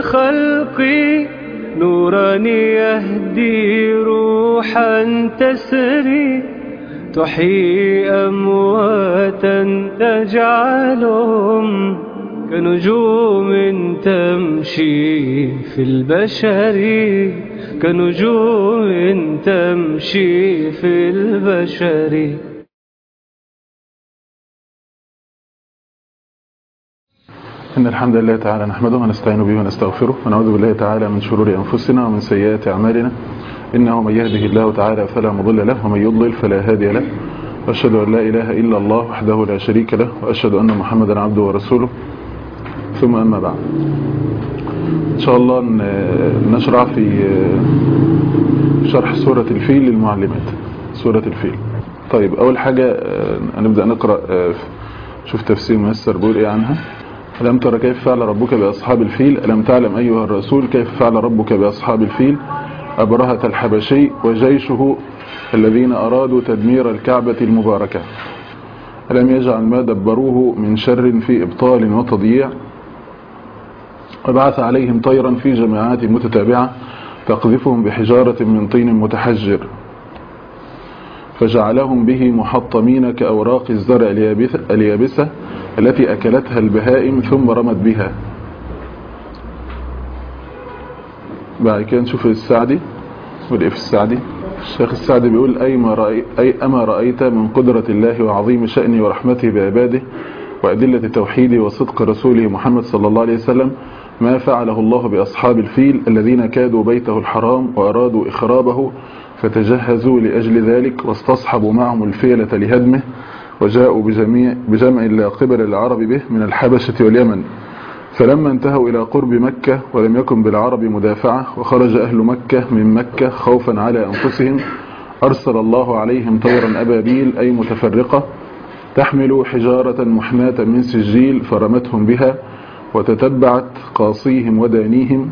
الخلق نورا يهدي روحا تسري تحيي أمواتا تجعلهم كنجوم تمشي في البشر كنجوم تمشي في البشر إن الحمد لله تعالى نحمده ونستعين به ونستغفره ونعوذ بالله تعالى من شرور أنفسنا ومن سيئات أعمالنا إنه من يهده الله تعالى فلا مضل له ومن يضلل فلا هادي له وأشهد أن لا إله إلا الله وحده لا شريك له وأشهد أن محمدا عبده ورسوله ثم أما بعد إن شاء الله نشرع في شرح سورة الفيل للمعلمات سورة الفيل طيب أول حاجة هنبدأ نقرأ شوف تفسير ميسر بيقول إيه عنها ألم ترى كيف فعل ربك بأصحاب الفيل ألم تعلم أيها الرسول كيف فعل ربك بأصحاب الفيل أبرهة الحبشي وجيشه الذين أرادوا تدمير الكعبة المباركة ألم يجعل ما دبروه من شر في إبطال وتضييع وبعث عليهم طيرا في جماعات متتابعة تقذفهم بحجارة من طين متحجر فجعلهم به محطمين كأوراق الزرع اليابسة التي أكلتها البهائم ثم رمت بها بعد كده نشوف السعدي والإف السعدي الشيخ السعدي بيقول أي, ما رأي أي أما رأيت من قدرة الله وعظيم شأنه ورحمته بعباده وأدلة توحيده وصدق رسوله محمد صلى الله عليه وسلم ما فعله الله بأصحاب الفيل الذين كادوا بيته الحرام وأرادوا إخرابه فتجهزوا لأجل ذلك واستصحبوا معهم الفيلة لهدمه وجاءوا بجميع بجمع لا قبل العرب به من الحبشة واليمن فلما انتهوا إلى قرب مكة ولم يكن بالعرب مدافعة وخرج أهل مكة من مكة خوفا على أنفسهم أرسل الله عليهم طيرا أبابيل أي متفرقة تحمل حجارة محماة من سجيل فرمتهم بها وتتبعت قاصيهم ودانيهم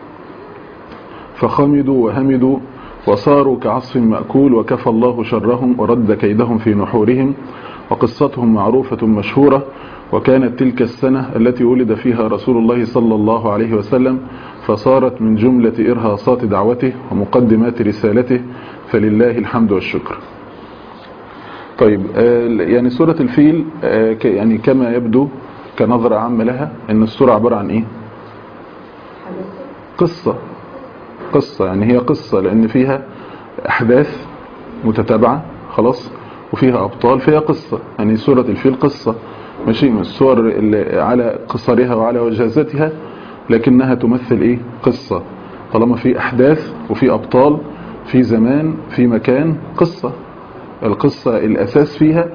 فخمدوا وهمدوا وصاروا كعصف مأكول وكفى الله شرهم ورد كيدهم في نحورهم وقصتهم معروفة مشهورة وكانت تلك السنة التي ولد فيها رسول الله صلى الله عليه وسلم فصارت من جملة إرهاصات دعوته ومقدمات رسالته فلله الحمد والشكر طيب يعني سورة الفيل يعني كما يبدو كنظرة عامة لها ان السورة عبارة عن ايه قصة قصة يعني هي قصة لان فيها احداث متتابعة خلاص وفيها ابطال فيها قصة يعني سورة الفيل قصة ماشي من السور اللي على قصرها وعلى وجازتها لكنها تمثل ايه قصة طالما في احداث وفي ابطال في زمان في مكان قصة القصة الاساس فيها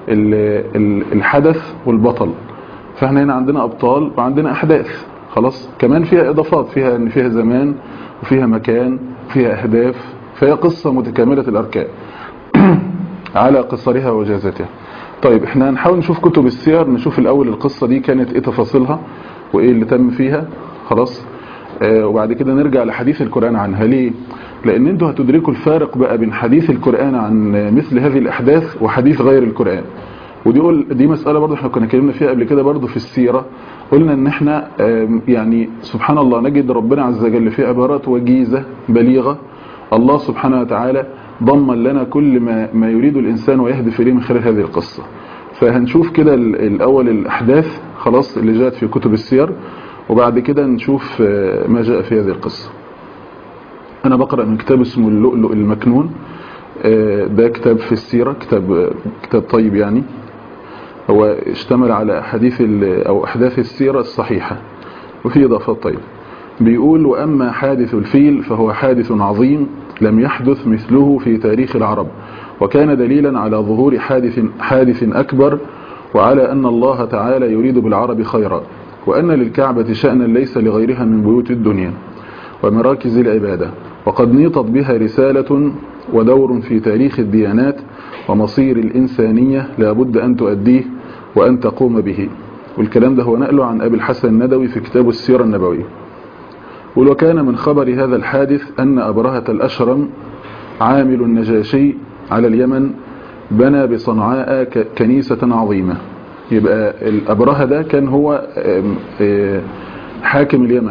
الحدث والبطل فاحنا هنا عندنا ابطال وعندنا احداث خلاص كمان فيها اضافات فيها ان فيها زمان وفيها مكان وفيها اهداف فهي قصة متكاملة الاركان على قصرها وجازتها طيب احنا هنحاول نشوف كتب السير نشوف الاول القصة دي كانت ايه تفاصيلها وايه اللي تم فيها خلاص آه وبعد كده نرجع لحديث القرآن عنها ليه لان انتوا هتدركوا الفارق بقى بين حديث القرآن عن مثل هذه الاحداث وحديث غير القرآن ودي قول دي مسألة برضو احنا كنا اتكلمنا فيها قبل كده برضو في السيرة قلنا ان احنا يعني سبحان الله نجد ربنا عز وجل في عبارات وجيزة بليغة الله سبحانه وتعالى ضمن لنا كل ما, ما يريد الإنسان ويهدف إليه من خلال هذه القصة فهنشوف كده الأول الأحداث خلاص اللي جاءت في كتب السير وبعد كده نشوف ما جاء في هذه القصة أنا بقرأ من كتاب اسمه اللؤلؤ المكنون ده كتاب في السيرة كتاب كتاب طيب يعني هو اشتمل على حديث أو أحداث السيرة الصحيحة وفي إضافات طيب بيقول وأما حادث الفيل فهو حادث عظيم لم يحدث مثله في تاريخ العرب وكان دليلا على ظهور حادث, حادث أكبر وعلى أن الله تعالى يريد بالعرب خيرا وأن للكعبة شأنا ليس لغيرها من بيوت الدنيا ومراكز العبادة وقد نيطت بها رسالة ودور في تاريخ الديانات ومصير الإنسانية لابد أن تؤديه وأن تقوم به والكلام ده هو نقله عن أبي الحسن الندوي في كتاب السيرة النبوية وكان من خبر هذا الحادث أن أبرهة الأشرم عامل النجاشي على اليمن بنى بصنعاء كنيسة عظيمة يبقى الأبرهة ده كان هو حاكم اليمن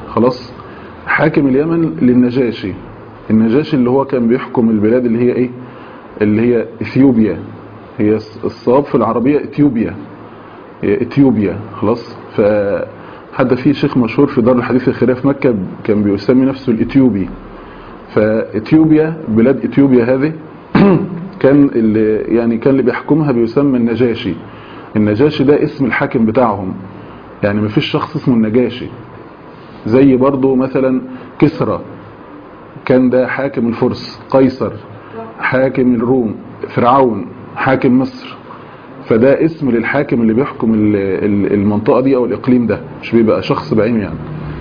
خلاص حاكم اليمن للنجاشي النجاشي اللي هو كان بيحكم البلاد اللي هي ايه اللي هي اثيوبيا هي الصواب في العربية اثيوبيا هي اثيوبيا خلاص فحتى في شيخ مشهور في دار الحديث الخيرية في مكة كان بيسمي نفسه الاثيوبي فاثيوبيا بلاد اثيوبيا هذه كان اللي يعني كان اللي بيحكمها بيسمى النجاشي النجاشي ده اسم الحاكم بتاعهم يعني مفيش شخص اسمه النجاشي زي برضو مثلا كسرى كان ده حاكم الفرس قيصر حاكم الروم فرعون حاكم مصر فده اسم للحاكم اللي بيحكم المنطقة دي او الاقليم ده مش بيبقى شخص بعينه يعني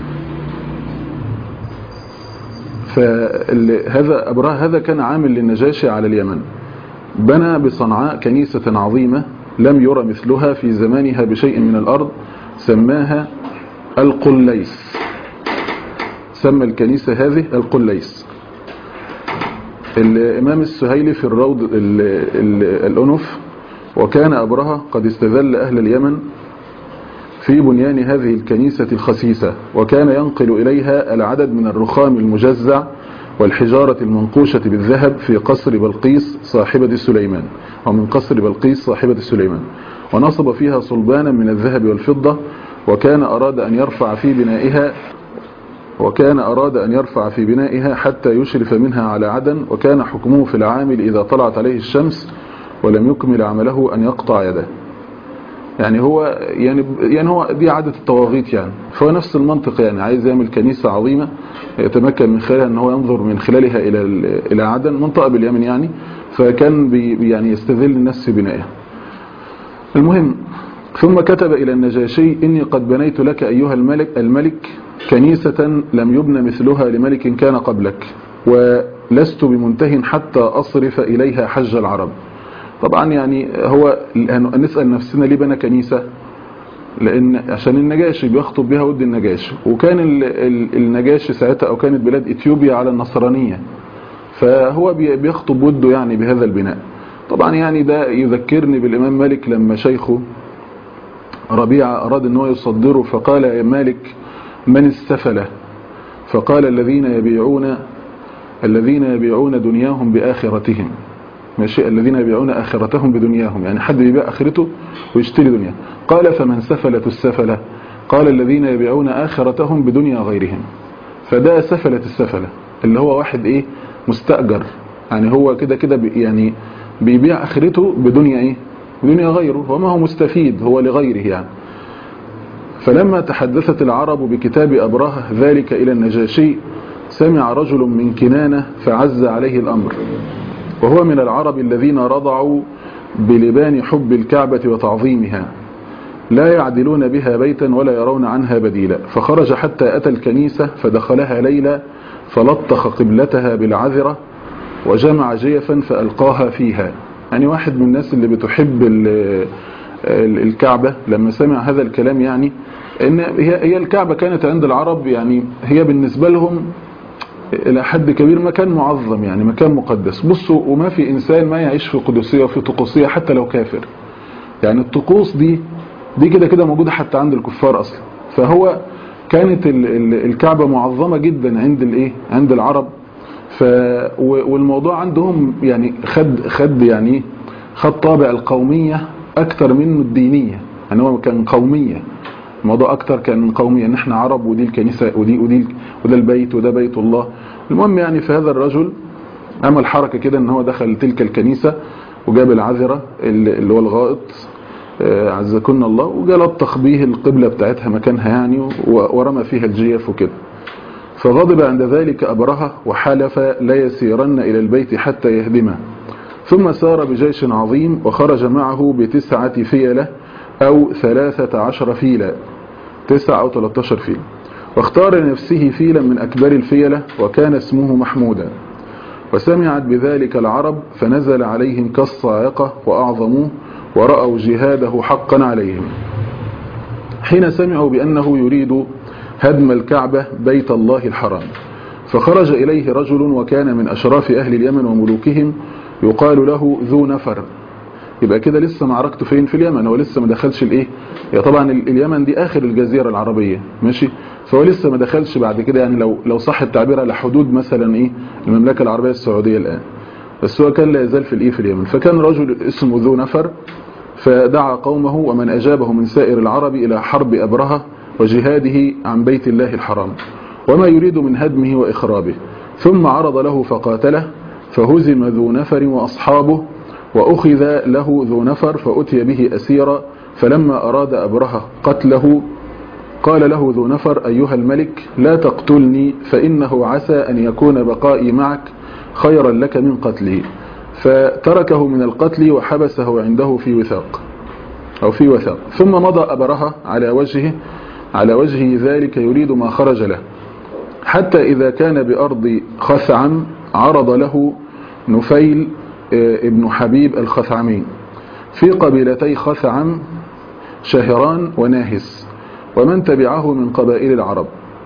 فهذا أبراه هذا كان عامل للنجاشي على اليمن بنى بصنعاء كنيسة عظيمة لم يرى مثلها في زمانها بشيء من الأرض سماها القليس سمى الكنيسة هذه القليس الإمام السهيلي في الروض ال ال الأنف وكان أبرهة قد استذل أهل اليمن في بنيان هذه الكنيسة الخسيسة وكان ينقل إليها العدد من الرخام المجزع والحجارة المنقوشة بالذهب في قصر بلقيس صاحبة سليمان أو من قصر بلقيس صاحبة سليمان ونصب فيها صلبانا من الذهب والفضة وكان أراد أن يرفع في بنائها وكان أراد أن يرفع في بنائها حتى يشرف منها على عدن وكان حكمه في العامل إذا طلعت عليه الشمس ولم يكمل عمله أن يقطع يده يعني هو يعني يعني هو دي عادة الطواغيت يعني فهو نفس المنطق يعني عايز يعمل كنيسة عظيمة يتمكن من خلالها ان هو ينظر من خلالها الى الى عدن منطقة باليمن يعني فكان بي يعني يستذل الناس في بنائها المهم ثم كتب الى النجاشي اني قد بنيت لك ايها الملك الملك كنيسة لم يبن مثلها لملك كان قبلك ولست بمنته حتى اصرف اليها حج العرب طبعا يعني هو نسأل نفسنا ليه بنى كنيسة لان عشان النجاشي بيخطب بها ود النجاشي وكان النجاشي ساعتها او كانت بلاد اثيوبيا على النصرانية فهو بيخطب وده يعني بهذا البناء طبعا يعني ده يذكرني بالامام مالك لما شيخه ربيعة اراد ان هو يصدره فقال يا مالك من السفلة فقال الذين يبيعون الذين يبيعون دنياهم بآخرتهم ماشي الذين يبيعون آخرتهم بدنياهم يعني حد يبيع آخرته ويشتري دنيا قال فمن سفلة السفلة قال الذين يبيعون آخرتهم بدنيا غيرهم فده سفلة السفلة اللي هو واحد ايه مستأجر يعني هو كده كده بي يعني بيبيع آخرته بدنيا ايه بدنيا غيره وما هو مستفيد هو لغيره يعني فلما تحدثت العرب بكتاب أبرهة ذلك إلى النجاشي سمع رجل من كنانة فعز عليه الأمر وهو من العرب الذين رضعوا بلبان حب الكعبة وتعظيمها لا يعدلون بها بيتا ولا يرون عنها بديلا فخرج حتى أتى الكنيسة فدخلها ليلة فلطخ قبلتها بالعذرة وجمع جيفا فألقاها فيها يعني واحد من الناس اللي بتحب الكعبة لما سمع هذا الكلام يعني ان هي هي الكعبة كانت عند العرب يعني هي بالنسبة لهم الى حد كبير مكان معظم يعني مكان مقدس بصوا وما في انسان ما يعيش في قدسية وفي طقوسية حتى لو كافر يعني الطقوس دي دي كده كده موجودة حتى عند الكفار اصلا فهو كانت ال ال الكعبة معظمة جدا عند الايه عند العرب ف والموضوع عندهم يعني خد خد يعني خد طابع القومية اكتر منه الدينية يعني هو كان قومية الموضوع اكتر كان قومي ان احنا عرب ودي الكنيسة ودي ودي وده البيت وده بيت الله المهم يعني في هذا الرجل عمل حركة كده ان هو دخل تلك الكنيسة وجاب العذرة اللي هو الغائط عزكن الله وجاء لطخ بيه القبلة بتاعتها مكانها يعني ورمى فيها الجيف وكده فغضب عند ذلك أبرهة وحلف لا يسيرن إلى البيت حتى يهدمه ثم سار بجيش عظيم وخرج معه بتسعة فيلة أو ثلاثة عشر فيلة تسعة أو ثلاثة فيلة واختار لنفسه فيلا من أكبر الفيلة وكان اسمه محمودا وسمعت بذلك العرب فنزل عليهم كالصاعقة وأعظموه ورأوا جهاده حقا عليهم حين سمعوا بأنه يريد هدم الكعبة بيت الله الحرام فخرج إليه رجل وكان من أشراف أهل اليمن وملوكهم يقال له ذو نفر يبقى كده لسه معركته فين في اليمن هو لسه ما دخلش الايه يا طبعا اليمن دي اخر الجزيرة العربية ماشي فهو لسه ما دخلش بعد كده يعني لو لو صح التعبير على حدود مثلا ايه المملكه العربيه السعوديه الان بس هو كان لا يزال في الايه في اليمن فكان رجل اسمه ذو نفر فدعا قومه ومن اجابه من سائر العرب الى حرب ابرهه وجهاده عن بيت الله الحرام وما يريد من هدمه واخرابه ثم عرض له فقاتله فهزم ذو نفر واصحابه واخذ له ذو نفر فاتي به اسيرا فلما اراد ابرهه قتله قال له ذو نفر أيها الملك لا تقتلني فإنه عسى أن يكون بقائي معك خيرا لك من قتله فتركه من القتل وحبسه عنده في وثاق أو في وثاق ثم مضى أبرهة على وجهه على وجهه ذلك يريد ما خرج له حتى إذا كان بأرض خثعم عرض له نفيل ابن حبيب الخثعمي في قبيلتي خثعم شهران وناهس ومن تبعه من قبائل العرب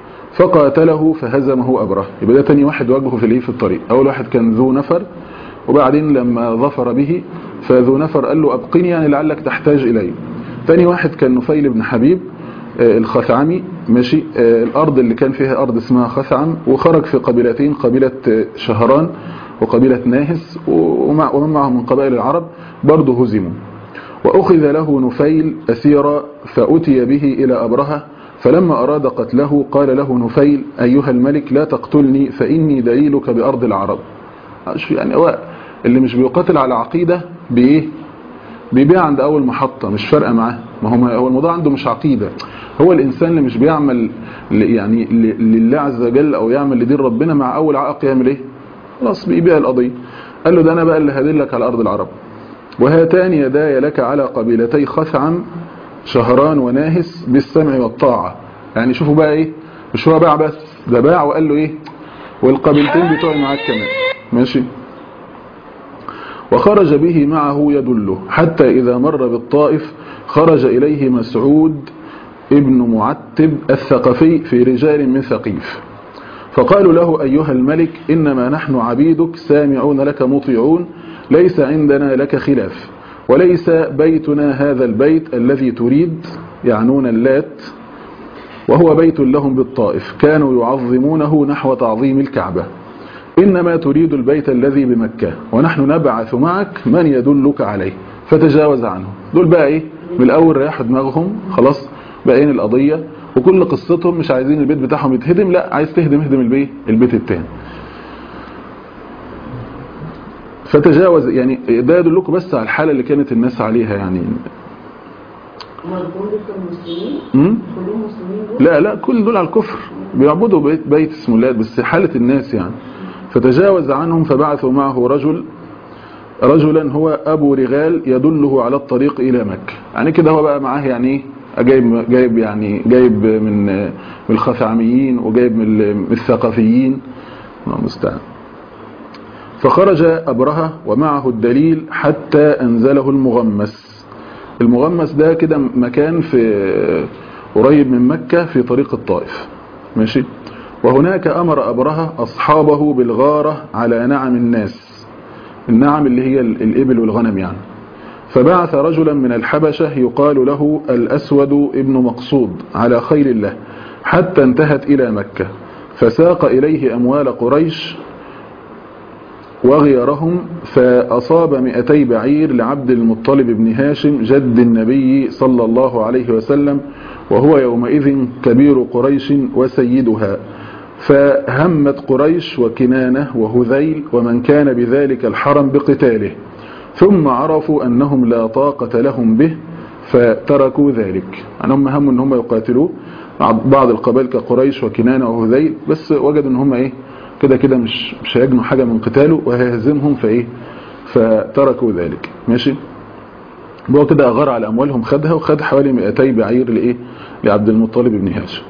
فقاتله فهزمه أبره يبقى ده تاني واحد واجهه في الايه في الطريق أول واحد كان ذو نفر وبعدين لما ظفر به فذو نفر قال له أبقني يعني لعلك تحتاج إلي تاني واحد كان نفيل بن حبيب الخثعمي ماشي الأرض اللي كان فيها أرض اسمها خثعم وخرج في قبيلتين قبيلة شهران وقبيلة ناهس ومن معهم من قبائل العرب برضه هزموا وأخذ له نفيل أسيرا فأتي به إلى أبرهة فلما أراد قتله قال له نفيل أيها الملك لا تقتلني فإني دليلك بأرض العرب يعني هو اللي مش بيقاتل على عقيدة بإيه بيبيع عند أول محطة مش فارقة معاه ما هو هو الموضوع عنده مش عقيدة هو الإنسان اللي مش بيعمل يعني لله عز وجل أو يعمل لدين ربنا مع أول عائق يعمل إيه خلاص بيبيع القضية قال له ده أنا بقى اللي هدلك على أرض العرب وهاتان يداي لك على قبيلتي خثعم شهران وناهس بالسمع والطاعة يعني شوفوا بقى ايه مش هو باع بس ده باع وقال له ايه والقبيلتين بتوعي معاك كمان ماشي وخرج به معه يدله حتى إذا مر بالطائف خرج إليه مسعود ابن معتب الثقفي في رجال من ثقيف فقالوا له أيها الملك إنما نحن عبيدك سامعون لك مطيعون ليس عندنا لك خلاف وليس بيتنا هذا البيت الذي تريد يعنون اللات وهو بيت لهم بالطائف كانوا يعظمونه نحو تعظيم الكعبة إنما تريد البيت الذي بمكة ونحن نبعث معك من يدلك عليه فتجاوز عنه دول بقى ايه من الأول ريح دماغهم خلاص باقين القضية وكل قصتهم مش عايزين البيت بتاعهم يتهدم لا عايز تهدم اهدم البيت البيت التاني فتجاوز يعني ده يدلكم بس على الحالة اللي كانت الناس عليها يعني لا لا كل دول على الكفر بيعبدوا بيت, بيت اسمه الله بس حالة الناس يعني فتجاوز عنهم فبعثوا معه رجل رجلا هو أبو رغال يدله على الطريق إلى مكة يعني كده هو بقى معاه يعني ايه جايب جايب يعني جايب من من الخثعميين وجايب من الثقفيين المستعان فخرج أبرهة ومعه الدليل حتى أنزله المغمس المغمس ده كده مكان في قريب من مكة في طريق الطائف ماشي وهناك أمر أبرهة أصحابه بالغارة على نعم الناس النعم اللي هي الإبل والغنم يعني فبعث رجلا من الحبشة يقال له الأسود ابن مقصود على خير الله حتى انتهت إلى مكة فساق إليه أموال قريش وغيرهم فأصاب مئتي بعير لعبد المطلب بن هاشم جد النبي صلى الله عليه وسلم وهو يومئذ كبير قريش وسيدها فهمت قريش وكنانة وهذيل ومن كان بذلك الحرم بقتاله ثم عرفوا أنهم لا طاقة لهم به فتركوا ذلك يعني هم هموا أنهم يقاتلوا بعض القبائل كقريش وكنانة وهذيل بس وجدوا أن هم إيه كده كده مش مش هيجنوا حاجة من قتاله وهيهزمهم فايه فتركوا ذلك ماشي هو كده اغار على اموالهم خدها وخد حوالي 200 بعير لايه لعبد المطلب بن هاشم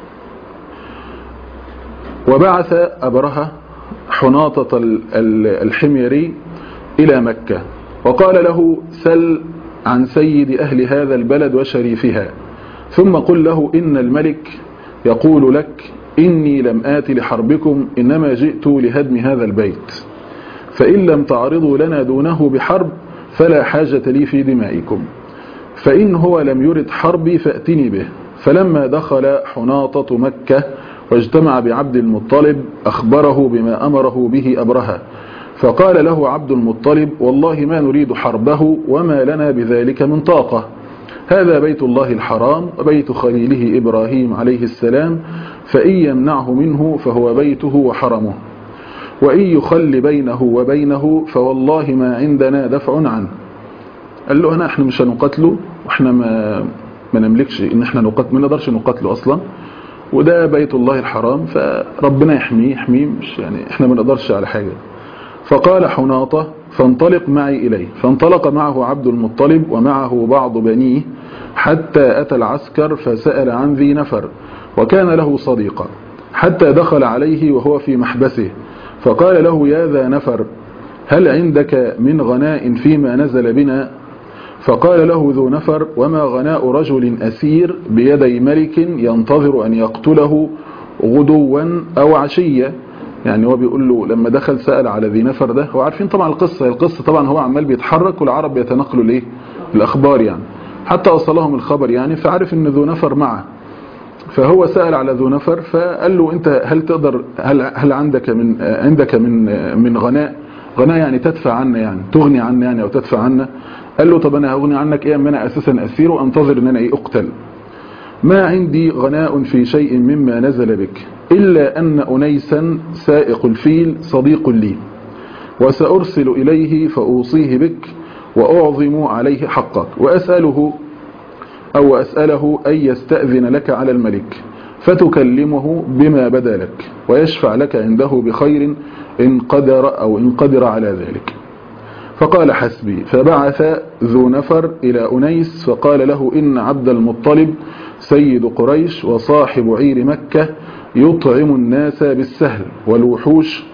وبعث ابرهة حناطة الحميري الى مكة وقال له سل عن سيد اهل هذا البلد وشريفها ثم قل له ان الملك يقول لك إني لم آت لحربكم إنما جئت لهدم هذا البيت فإن لم تعرضوا لنا دونه بحرب فلا حاجة لي في دمائكم فإن هو لم يرد حربي فأتني به فلما دخل حناطة مكة واجتمع بعبد المطلب أخبره بما أمره به أبرهة فقال له عبد المطلب والله ما نريد حربه وما لنا بذلك من طاقة هذا بيت الله الحرام وبيت خليله إبراهيم عليه السلام فإن يمنعه منه فهو بيته وحرمه وإن يخل بينه وبينه فوالله ما عندنا دفع عنه قال له أنا احنا مش هنقتله واحنا ما, ما نملكش ان احنا نقتل ما نقدرش نقتله أصلا وده بيت الله الحرام فربنا يحميه يحميه مش يعني احنا ما نقدرش على حاجة فقال حناطة فانطلق معي إليه فانطلق معه عبد المطلب ومعه بعض بنيه حتى أتى العسكر فسأل عن ذي نفر وكان له صديقا حتى دخل عليه وهو في محبسه فقال له يا ذا نفر هل عندك من غناء فيما نزل بنا فقال له ذو نفر وما غناء رجل أسير بيدي ملك ينتظر أن يقتله غدوا أو عشية يعني هو بيقول له لما دخل سأل على ذي نفر ده هو عارفين طبعا القصة القصة طبعا هو عمال بيتحرك والعرب بيتنقلوا ليه الأخبار يعني حتى وصلهم الخبر يعني فعرف ان ذو نفر معه فهو سأل على ذو نفر فقال له انت هل تقدر هل, هل عندك من عندك من من غناء غناء يعني تدفع عنا يعني تغني عنا يعني او تدفع عنا قال له طب انا هغني عنك ايه اما انا اساسا اسير وانتظر ان انا ايه اقتل ما عندي غناء في شيء مما نزل بك إلا أن أنيسا سائق الفيل صديق لي وسأرسل إليه فأوصيه بك وأعظم عليه حقك وأسأله أو أسأله أن يستأذن لك على الملك فتكلمه بما بدا لك ويشفع لك عنده بخير إن قدر أو إن قدر على ذلك فقال حسبي فبعث ذو نفر إلى أنيس فقال له إن عبد المطلب سيد قريش وصاحب عير مكة يطعم الناس بالسهل والوحوش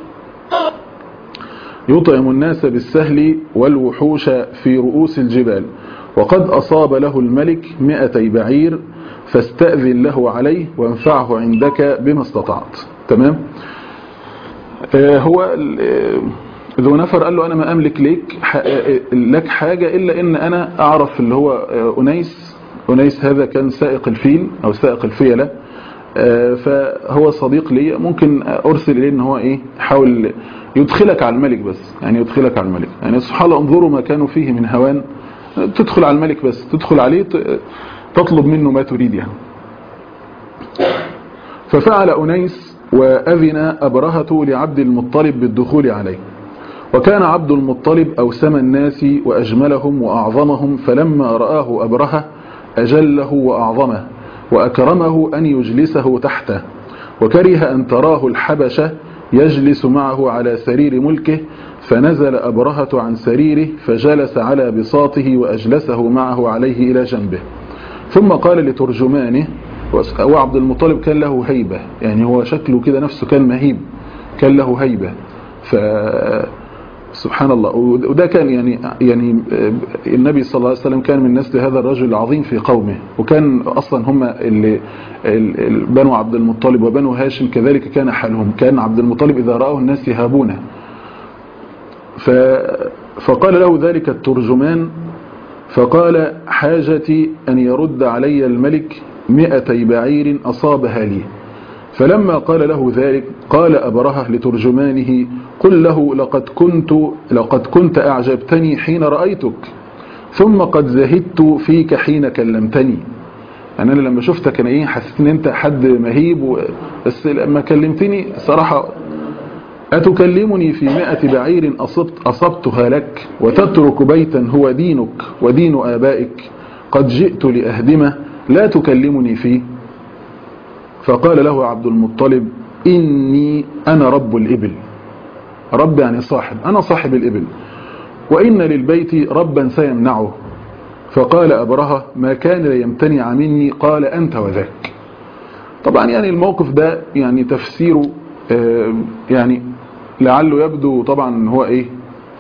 يطعم الناس بالسهل والوحوش في رؤوس الجبال وقد أصاب له الملك مئتي بعير فاستأذن له عليه وانفعه عندك بما استطعت تمام آه هو ذو نفر قال له أنا ما أملك لك لك حاجة إلا إن أنا أعرف اللي هو أنيس أنيس هذا كان سائق الفيل أو سائق الفيلة فهو صديق لي ممكن أرسل إليه إن هو إيه يحاول يدخلك على الملك بس يعني يدخلك على الملك يعني سبحان الله انظروا ما كانوا فيه من هوان تدخل على الملك بس تدخل عليه تطلب منه ما تريد يعني ففعل أنيس وأذن أبرهة لعبد المطلب بالدخول عليه وكان عبد المطلب أوسم الناس وأجملهم وأعظمهم فلما رآه أبرهة أجله وأعظمه وأكرمه أن يجلسه تحته وكره أن تراه الحبشة يجلس معه على سرير ملكه فنزل أبرهة عن سريره فجلس على بساطه وأجلسه معه عليه إلى جنبه ثم قال لترجمانه وعبد المطلب كان له هيبة يعني هو شكله كده نفسه كان مهيب كان له هيبة ف سبحان الله وده كان يعني يعني النبي صلى الله عليه وسلم كان من نسل هذا الرجل العظيم في قومه وكان اصلا هم اللي بنو عبد المطلب وبنو هاشم كذلك كان حالهم كان عبد المطلب اذا راه الناس يهابونه فقال له ذلك الترجمان فقال حاجتي أن يرد علي الملك مئتي بعير أصابها لي فلما قال له ذلك قال أبرهة لترجمانه قل له لقد كنت, لقد كنت أعجبتني حين رأيتك ثم قد زهدت فيك حين كلمتني يعني أنا لما شفتك أنا إيه حسيت أن أنت حد مهيب و... بس لما كلمتني صراحة أتكلمني في مئة بعير أصبت أصبتها لك وتترك بيتا هو دينك ودين آبائك قد جئت لأهدمه لا تكلمني فيه فقال له عبد المطلب إني أنا رب الإبل رب يعني صاحب أنا صاحب الإبل وإن للبيت ربا سيمنعه فقال أبرهة ما كان ليمتنع مني قال أنت وذاك طبعا يعني الموقف ده يعني تفسيره يعني لعله يبدو طبعا هو ايه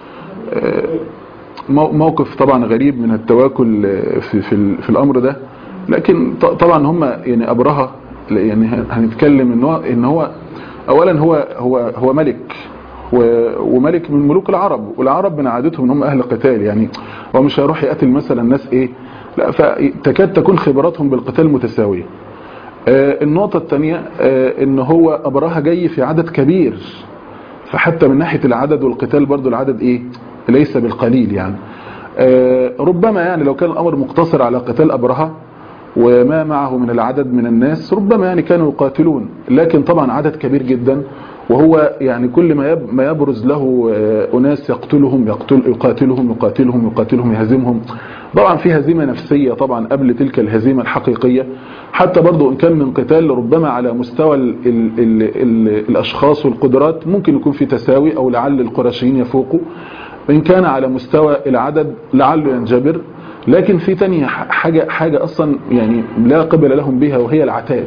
موقف طبعا غريب من التواكل في, في, في الامر ده لكن طبعا هم يعني ابرهة يعني هنتكلم ان هو ان هو اولا هو هو هو ملك وملك من ملوك العرب والعرب من عادتهم ان هم اهل قتال يعني هو مش هيروح يقتل مثلا ناس ايه لا فتكاد تكون خبراتهم بالقتال متساوية آه، النقطة الثانية آه، ان هو ابرهة جاي في عدد كبير فحتى من ناحية العدد والقتال برضو العدد ايه ليس بالقليل يعني آه، ربما يعني لو كان الامر مقتصر على قتال ابرهة وما معه من العدد من الناس ربما يعني كانوا يقاتلون لكن طبعا عدد كبير جدا وهو يعني كل ما يب ما يبرز له آه، أناس يقتلهم يقتل يقاتلهم يقاتلهم يقاتلهم يهزمهم طبعا في هزيمة نفسية طبعا قبل تلك الهزيمة الحقيقية حتى برضو إن كان من قتال ربما على مستوى ال ال ال ال الأشخاص والقدرات ممكن يكون في تساوي أو لعل القرشيين يفوقوا إن كان على مستوى العدد لعله ينجبر لكن في تانية حاجة, حاجة أصلا يعني لا قبل لهم بها وهي العتاد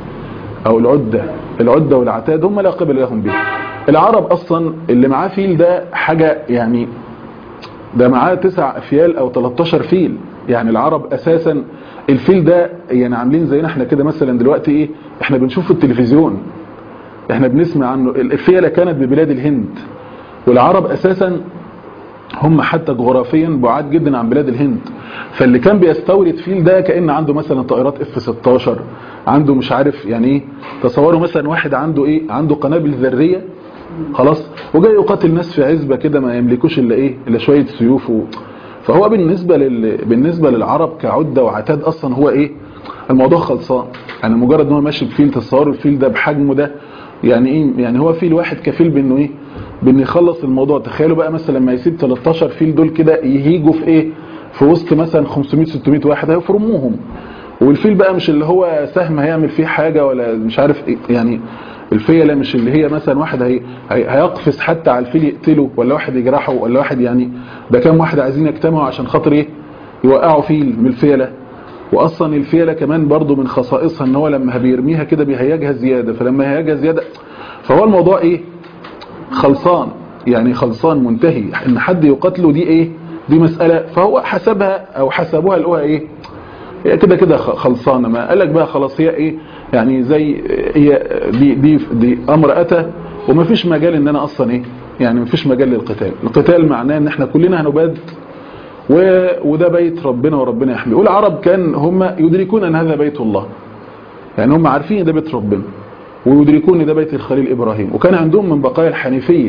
أو العدة العدة والعتاد هم لا قبل لهم بها العرب أصلا اللي معاه فيل ده حاجة يعني ده معاه تسع أفيال أو 13 فيل يعني العرب أساسا الفيل ده يعني عاملين زينا احنا كده مثلا دلوقتي ايه احنا بنشوف في التلفزيون احنا بنسمع عنه الفيلة كانت ببلاد الهند والعرب أساسا هم حتى جغرافيا بعاد جدا عن بلاد الهند فاللي كان بيستورد فيل ده كأن عنده مثلا طائرات اف 16 عنده مش عارف يعني ايه تصوروا مثلا واحد عنده ايه عنده قنابل ذرية خلاص وجاي يقاتل ناس في عزبة كده ما يملكوش الا ايه الا شوية سيوف و... فهو بالنسبة لل... بالنسبة للعرب كعدة وعتاد اصلا هو ايه الموضوع خلصان يعني مجرد ان هو ماشي بفيل تصور الفيل ده بحجمه ده يعني ايه يعني هو فيل واحد كفيل بانه ايه بان يخلص الموضوع تخيلوا بقى مثلا لما يسيب 13 فيل دول كده يهيجوا في ايه في وسط مثلا 500 600 واحد هيفرموهم والفيل بقى مش اللي هو سهم هيعمل فيه حاجة ولا مش عارف ايه يعني الفيلة مش اللي هي مثلا واحد هي هي هيقفز حتى على الفيل يقتله ولا واحد يجرحه ولا واحد يعني ده كام واحد عايزين يجتمعوا عشان خاطر ايه يوقعوا فيل من الفيلة واصلا الفيلة كمان برضو من خصائصها ان هو لما بيرميها كده بيهيجها زيادة فلما يهيجها زيادة فهو الموضوع ايه خلصان يعني خلصان منتهي ان حد يقتله دي ايه دي مسألة فهو حسبها او حسبوها لقوها ايه هي كده كده خلصانة ما قالك بقى خلاص هي ايه يعني زي هي دي, دي, دي امر اتى وما فيش مجال ان انا اصلا ايه يعني ما فيش مجال للقتال القتال معناه ان احنا كلنا هنباد و... وده بيت ربنا وربنا يحميه والعرب كان هم يدركون ان هذا بيت الله يعني هم عارفين ده بيت ربنا ويدركون ان ده بيت الخليل ابراهيم وكان عندهم من بقايا الحنيفية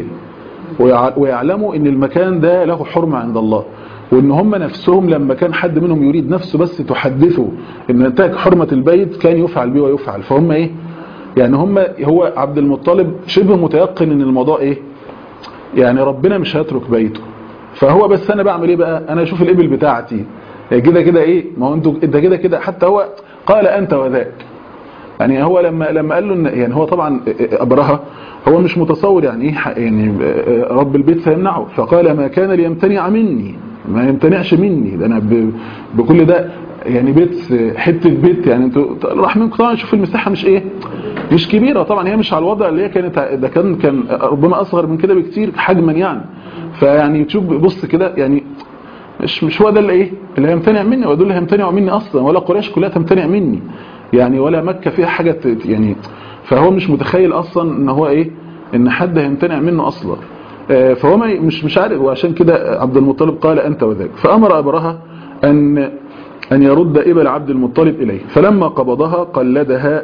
ويعلموا ان المكان ده له حرمة عند الله وان هم نفسهم لما كان حد منهم يريد نفسه بس تحدثه ان انتهك حرمة البيت كان يفعل به ويفعل فهم ايه يعني هم هو عبد المطلب شبه متيقن ان الموضوع ايه يعني ربنا مش هيترك بيته فهو بس انا بعمل ايه بقى انا اشوف الابل بتاعتي كده كده ايه ما هو انتوا انت كده كده حتى هو قال انت وذاك يعني هو لما لما قال له إن يعني هو طبعا ابرهه هو مش متصور يعني ايه يعني رب البيت سيمنعه فقال ما كان ليمتنع مني ما يمتنعش مني ده انا بكل ده يعني بيت حته بيت يعني انتوا راح منكم طبعا شوف المساحه مش ايه مش كبيره طبعا هي مش على الوضع اللي هي كانت ده كان كان ربما اصغر من كده بكتير حجما يعني فيعني تشوف بص كده يعني مش مش هو ده اللي ايه اللي هيمتنع مني ودول اللي هيمتنعوا مني اصلا ولا قريش كلها تمتنع مني يعني ولا مكة فيها حاجة يعني فهو مش متخيل اصلا ان هو ايه ان حد هيمتنع منه اصلا فهو مش مش عارف وعشان كده عبد المطلب قال انت وذاك فامر ابرهه ان ان يرد ابل عبد المطلب اليه فلما قبضها قلدها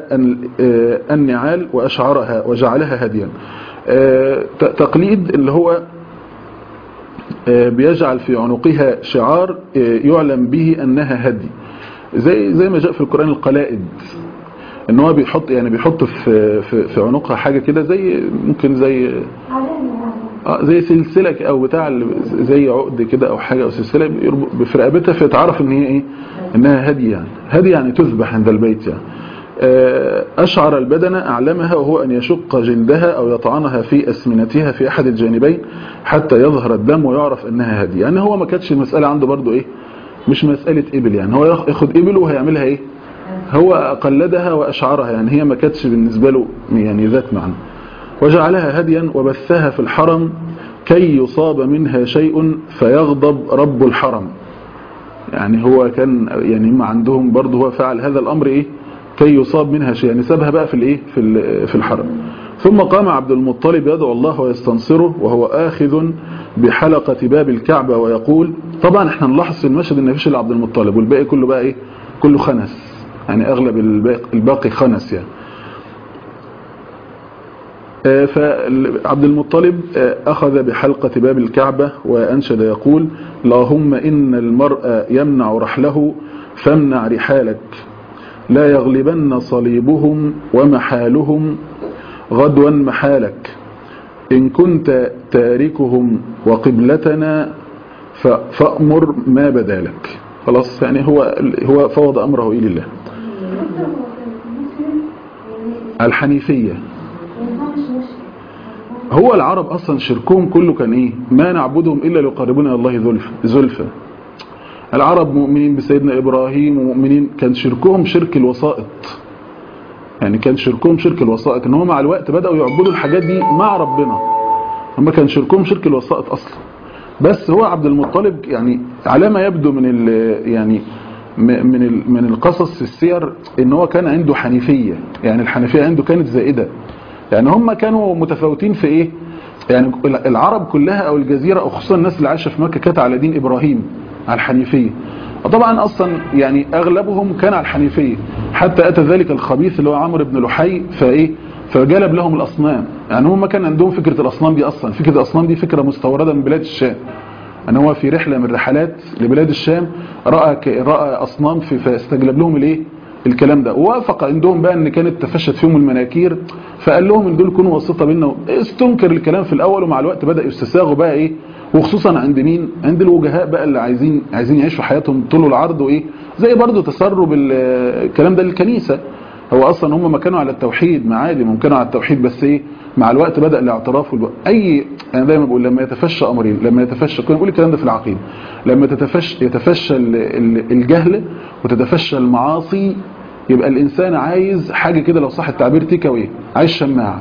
النعال واشعرها وجعلها هديا تقليد اللي هو بيجعل في عنقها شعار يعلم به انها هدي زي زي ما جاء في القرآن القلائد ان هو بيحط يعني بيحط في في, في عنقها حاجة كده زي ممكن زي اه زي سلسلة او بتاع زي عقد كده او حاجة او سلسلة في رقبتها فيتعرف ان هي ايه انها هدي يعني هدي يعني تذبح عند البيت يعني أشعر البدن أعلمها وهو أن يشق جلدها أو يطعنها في أسمنتها في أحد الجانبين حتى يظهر الدم ويعرف أنها هدي يعني هو ما كانتش المسألة عنده برضو إيه مش مسألة إبل يعني هو ياخد إبل وهيعملها إيه هو قلدها وأشعرها يعني هي ما كانتش بالنسبة له يعني ذات معنى وجعلها هديا وبثها في الحرم كي يصاب منها شيء فيغضب رب الحرم يعني هو كان يعني ما عندهم برضه هو فعل هذا الأمر إيه كي يصاب منها شيء يعني سابها بقى في الإيه في في الحرم ثم قام عبد المطلب يدعو الله ويستنصره وهو آخذ بحلقة باب الكعبة ويقول طبعا احنا نلاحظ في المشهد ان مفيش الا عبد المطلب والباقي كله بقى ايه كله خنس يعني اغلب الباقي, الباقي خنس يعني فعبد المطلب أخذ بحلقة باب الكعبة وأنشد يقول اللهم إن المرء يمنع رحله فامنع رحالك لا يغلبن صليبهم ومحالهم غدوا محالك إن كنت تاركهم وقبلتنا فأمر ما بدالك خلاص يعني هو هو فوض أمره إلى الله الحنيفية هو العرب أصلا شركهم كله كان إيه ما نعبدهم إلا ليقربونا إلى الله زلفى العرب مؤمنين بسيدنا إبراهيم ومؤمنين كان شركهم شرك الوسائط يعني كان شركهم شرك الوسائط ان هم مع الوقت بدأوا يعبدوا الحاجات دي مع ربنا هم كان شركهم شرك الوسائط أصلا بس هو عبد المطلب يعني على ما يبدو من ال يعني من من القصص في السير ان هو كان عنده حنيفية يعني الحنيفية عنده كانت زائدة يعني هم كانوا متفاوتين في ايه يعني العرب كلها او الجزيرة او خصوصا الناس اللي عايشة في مكة كانت على دين ابراهيم على الحنيفية وطبعا اصلا يعني اغلبهم كان على الحنيفية حتى اتى ذلك الخبيث اللي هو عمرو بن لحي فايه فجلب لهم الاصنام يعني هم كان عندهم فكرة الاصنام دي اصلا فكرة الاصنام دي فكرة مستوردة من بلاد الشام ان هو في رحلة من الرحلات لبلاد الشام رأى رأى اصنام في فاستجلب لهم الايه الكلام ده ووافق عندهم بقى ان كانت تفشت فيهم المناكير فقال لهم ان دول كونوا واسطه بيننا استنكر الكلام في الاول ومع الوقت بدا يستساغوا بقى ايه وخصوصا عند مين عند الوجهاء بقى اللي عايزين عايزين يعيشوا حياتهم طول العرض وايه زي برضو تسرب الكلام ده للكنيسه هو اصلا هم ما كانوا على التوحيد معادي هم كانوا على التوحيد بس ايه مع الوقت بدا الاعتراف والب... اي انا دايما بقول لما يتفشى امرين لما يتفشى كنا بنقول الكلام ده في العقيده لما تتفشى يتفشى الجهل وتتفشى المعاصي يبقى الإنسان عايز حاجة كده لو صح التعبير تيك اواي عايز شماعة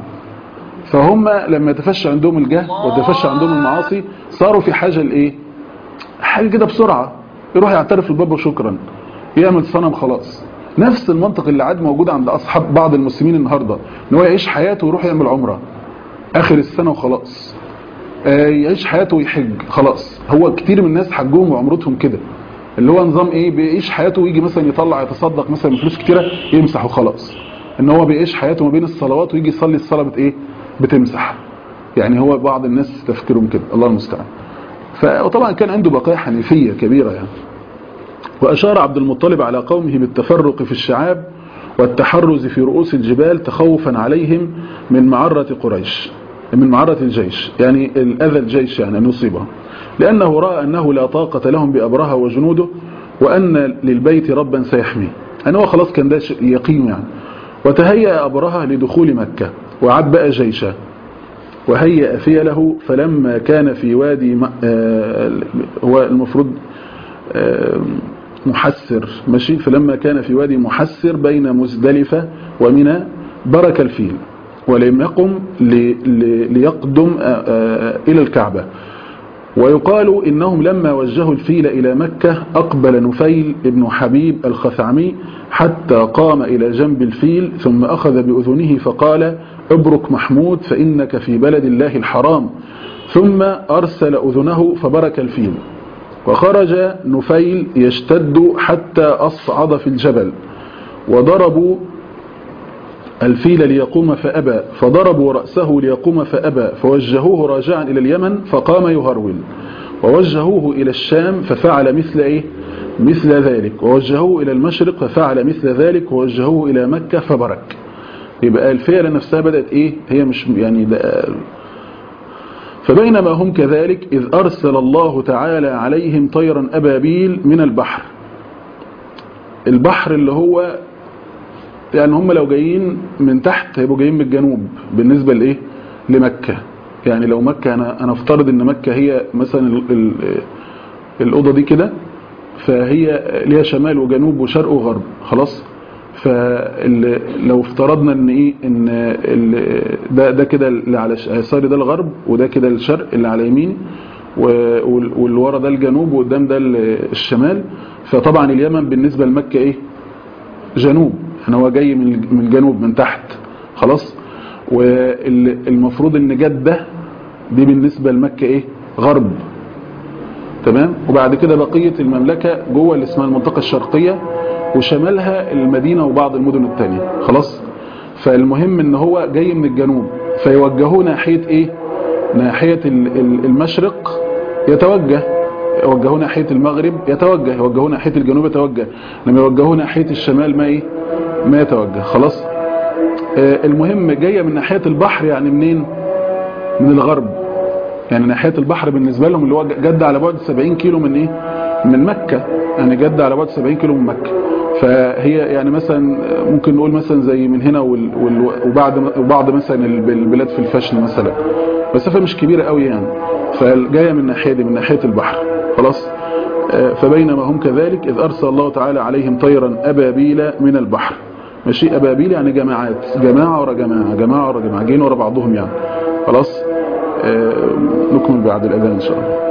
فهم لما يتفشى عندهم الجهل ويتفشى عندهم المعاصي صاروا في حاجة لإيه حاجة كده بسرعة يروح يعترف الباب وشكرا يعمل صنم خلاص نفس المنطق اللي عاد موجود عند أصحاب بعض المسلمين النهاردة ان هو يعيش حياته ويروح يعمل عمرة آخر السنة وخلاص آه يعيش حياته ويحج خلاص هو كتير من الناس حجهم وعمرتهم كده اللي هو نظام ايه بيعيش حياته ويجي مثلا يطلع يتصدق مثلا بفلوس كتيره يمسح وخلاص ان هو بيعيش حياته ما بين الصلوات ويجي يصلي الصلاه بت ايه بتمسح يعني هو بعض الناس تفكيرهم كده الله المستعان فطبعا كان عنده بقايا حنيفيه كبيره يعني واشار عبد المطلب على قومه بالتفرق في الشعاب والتحرز في رؤوس الجبال تخوفا عليهم من معرة قريش من معرة الجيش يعني الأذى الجيش يعني أن يصيبهم لأنه رأى أنه لا طاقة لهم بأبرهة وجنوده وأن للبيت ربا سيحميه أنه هو خلاص كان ده يقين يعني وتهيأ أبرهة لدخول مكة وعد بقى جيشه وهيأ فيله فلما كان في وادي هو المفروض محسر ماشي فلما كان في وادي محسر بين مزدلفة ومنى برك الفيل ولم يقم ليقدم إلى الكعبة ويقال إنهم لما وجهوا الفيل إلى مكة أقبل نفيل ابن حبيب الخثعمي حتى قام إلى جنب الفيل ثم أخذ بأذنه فقال ابرك محمود فإنك في بلد الله الحرام ثم أرسل أذنه فبرك الفيل وخرج نفيل يشتد حتى أصعد في الجبل وضربوا الفيل ليقوم فأبى فضربوا رأسه ليقوم فأبى فوجهوه راجعا إلى اليمن فقام يهرول ووجهوه إلى الشام ففعل مثل إيه مثل ذلك ووجهوه إلى المشرق ففعل مثل ذلك ووجهوه إلى مكة فبرك يبقى الفيلة نفسها بدأت إيه هي مش يعني ده فبينما هم كذلك إذ أرسل الله تعالى عليهم طيرا أبابيل من البحر البحر اللي هو يعني هم لو جايين من تحت هيبقوا جايين من الجنوب بالنسبة لإيه لمكة يعني لو مكة أنا, أنا افترض أن مكة هي مثلا ال ال الأوضة دي كده فهي ليها شمال وجنوب وشرق وغرب خلاص فلو افترضنا ان ايه ان ده ده كده اللي على يساري ده الغرب وده كده الشرق اللي على يمين واللي ورا ده الجنوب وقدام ده الشمال فطبعا اليمن بالنسبة لمكة ايه جنوب يعني هو جاي من الجنوب من تحت خلاص والمفروض ان جدة دي بالنسبة لمكة ايه غرب تمام وبعد كده بقية المملكة جوه اللي اسمها المنطقة الشرقية وشمالها المدينة وبعض المدن التانية خلاص فالمهم ان هو جاي من الجنوب فيوجهوه ناحية ايه ناحية المشرق يتوجه يوجهوه ناحية المغرب يتوجه يوجهوه ناحية الجنوب يتوجه لما يوجهوه ناحية الشمال ما ايه ما يتوجه خلاص آه المهم جاية من ناحية البحر يعني منين من الغرب يعني ناحية البحر بالنسبة لهم اللي هو جدة على بعد 70 كيلو من ايه من مكة يعني جدة على بعد 70 كيلو من مكة فهي يعني مثلا ممكن نقول مثلا زي من هنا وال وال وبعد وبعض مثلا البلاد في الفشن مثلا مسافة مش كبيرة قوي يعني فجاية من ناحية دي من ناحية البحر خلاص فبينما هم كذلك إذ أرسل الله تعالى عليهم طيرا أبابيل من البحر ماشي أبابيل يعني جماعات جماعة ورا جماعة جماعة ورا جماعة جايين ورا بعضهم يعني خلاص نكمل بعد الأذان إن شاء الله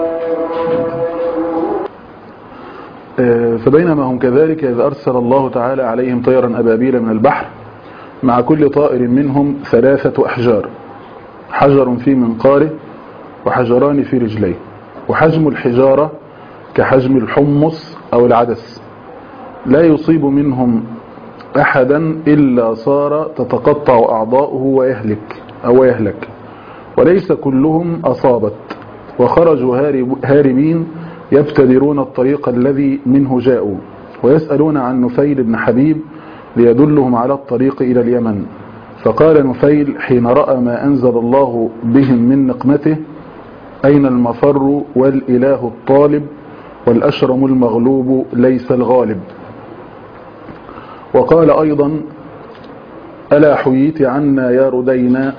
فبينما هم كذلك إذ أرسل الله تعالى عليهم طيرا أبابيل من البحر مع كل طائر منهم ثلاثة أحجار حجر في منقاره وحجران في رجليه وحجم الحجارة كحجم الحمص أو العدس لا يصيب منهم أحدا إلا صار تتقطع أعضاؤه ويهلك أو يهلك وليس كلهم أصابت وخرجوا هاربين يبتدرون الطريق الذي منه جاءوا ويسألون عن نفيل بن حبيب ليدلهم على الطريق إلى اليمن فقال نفيل حين رأى ما أنزل الله بهم من نقمته أين المفر والإله الطالب والأشرم المغلوب ليس الغالب وقال أيضا ألا حييت عنا يا ردينا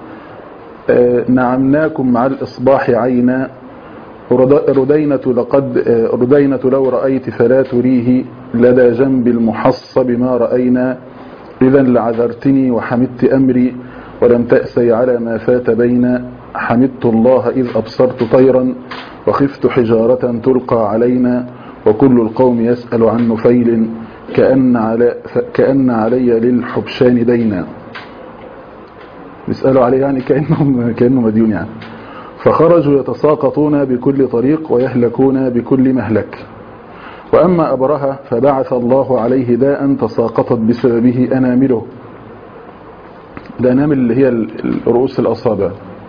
نعمناكم مع الإصباح عينا ردينة لقد ردينة لو رأيت فلا تريه لدى جنب المحصب ما رأينا إذا لعذرتني وحمدت أمري ولم تأسي على ما فات بينا حمدت الله إذ أبصرت طيرا وخفت حجارة تلقى علينا وكل القوم يسأل عن نفيل كأن, على كأن علي للحبشان دينا يسألوا عليه يعني كأنهم كأنه مديون يعني فخرجوا يتساقطون بكل طريق ويهلكون بكل مهلك وأما أبرهة فبعث الله عليه داء تساقطت بسببه أنامله الأنامل اللي هي رؤوس الأصابع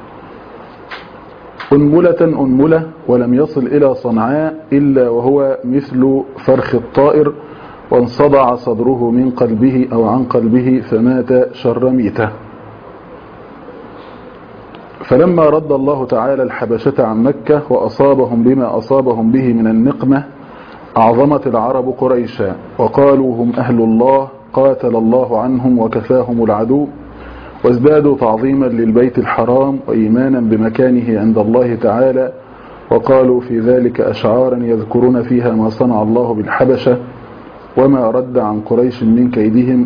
أنملة أنملة ولم يصل إلى صنعاء إلا وهو مثل فرخ الطائر وانصدع صدره من قلبه أو عن قلبه فمات شر ميته فلما رد الله تعالى الحبشة عن مكة وأصابهم بما أصابهم به من النقمة أعظمت العرب قريشا وقالوا هم أهل الله قاتل الله عنهم وكفاهم العدو وازدادوا تعظيما للبيت الحرام وإيمانا بمكانه عند الله تعالى وقالوا في ذلك أشعارا يذكرون فيها ما صنع الله بالحبشة وما رد عن قريش من كيدهم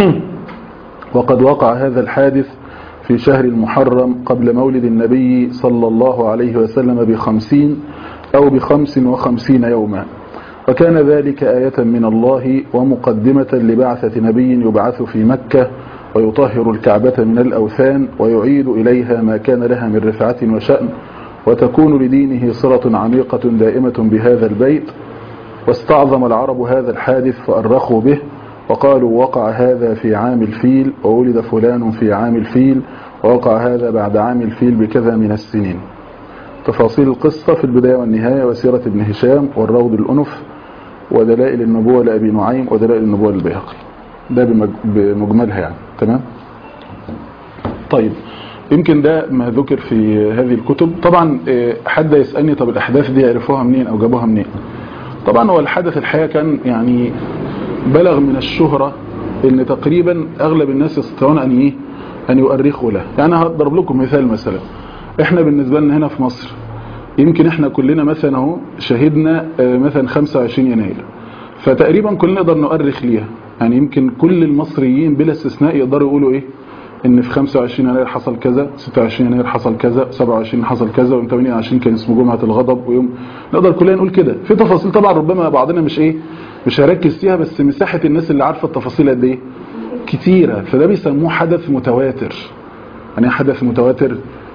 وقد وقع هذا الحادث في شهر المحرم قبل مولد النبي صلى الله عليه وسلم بخمسين أو بخمس وخمسين يوما وكان ذلك آية من الله ومقدمة لبعثة نبي يبعث في مكة ويطهر الكعبة من الأوثان ويعيد إليها ما كان لها من رفعة وشأن وتكون لدينه صلة عميقة دائمة بهذا البيت واستعظم العرب هذا الحادث فأرخوا به وقالوا وقع هذا في عام الفيل وولد فلان في عام الفيل ووقع هذا بعد عام الفيل بكذا من السنين تفاصيل القصة في البداية والنهاية وسيرة ابن هشام والروض الأنف ودلائل النبوة لأبي نعيم ودلائل النبوة للبيهقي ده بمجملها يعني تمام طيب يمكن ده ما ذكر في هذه الكتب طبعا حد يسألني طب الأحداث دي عرفوها منين أو جابوها منين طبعا هو الحدث الحقيقة كان يعني بلغ من الشهرة ان تقريبا اغلب الناس يستطيعون ان ايه ان يؤرخوا له يعني هضرب لكم مثال مثلا احنا بالنسبة لنا هنا في مصر يمكن احنا كلنا مثلا اهو شهدنا مثلا 25 يناير فتقريبا كلنا نقدر نؤرخ ليها يعني يمكن كل المصريين بلا استثناء يقدروا يقولوا ايه ان في 25 يناير حصل كذا 26 يناير حصل كذا 27 حصل كذا ويوم 28 كان اسمه جمعة الغضب ويوم نقدر كلنا نقول كده في تفاصيل طبعا ربما بعضنا مش ايه مش هركز فيها بس مساحة الناس اللي عارفة التفاصيل قد ايه كتيرة فده بيسموه حدث متواتر يعني حدث متواتر